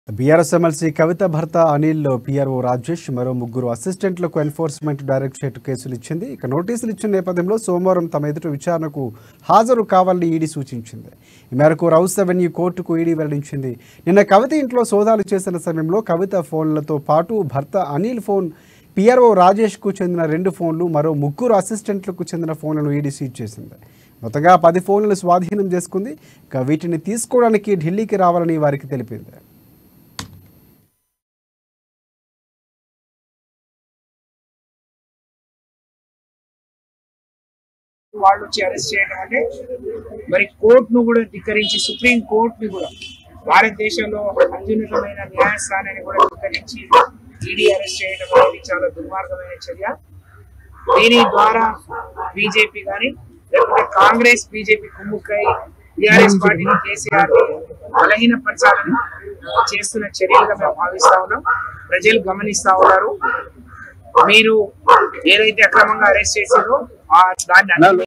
BRS MLC కవిత భర్త Anil PRO Rajesh మరో ముగ్గురు అసిస్టెంట్లకు ఎన్ఫోర్స్మెంట్ డైరెక్టరేట్ కేసులు ఇచ్చింది ఇక నోటీసులు ఇచ్చిన నేపథ్యంలో సోమవారం తమ ఎదుట విచారణకు హాజరు కావాలని ఈడీ సూచించింది ఈ మేరకు రౌస్ అవెన్యూ కోర్టుకు ఈడీ వెల్లడించింది నిన్న కవిత ఇంట్లో సోదాలు చేసిన సమయంలో కవిత ఫోన్లతో పాటు భర్త అనిల్ ఫోన్ పిఆర్ఓ రాజేష్కు చెందిన రెండు ఫోన్లు మరో ముగ్గురు అసిస్టెంట్లకు చెందిన ఫోన్లను ఈడీ సీజ్ చేసింది మొత్తంగా పది ఫోన్లను స్వాధీనం చేసుకుంది ఇక వీటిని తీసుకోవడానికి ఢిల్లీకి రావాలని వారికి తెలిపింది వాళ్ళు వచ్చి అరెస్ట్ చేయడం అంటే మరి కోర్టును కూడా ధిక్కరించి సుప్రీం కోర్టుని కూడా భారతదేశంలో అత్యున్నతమైన న్యాయస్థానాన్ని కూడా ధిక్కరించి ఈడీ అరెస్ట్ చేయడం అనేది చాలా దుర్మార్గమైన చర్య దీని ద్వారా బీజేపీ కానీ లేకపోతే కాంగ్రెస్ బీజేపీ కుమ్ముక్కై టిఆర్ఎస్ పార్టీని కేసీఆర్ ని బలహీనపరచాలని చేస్తున్న చర్యలుగా మేము భావిస్తా ఉన్నాం ప్రజలు గమనిస్తా ఉన్నారు మీరు ఏదైతే అక్రమంగా అరెస్ట్ చేసిందో ఆ దాన్ని అన్ని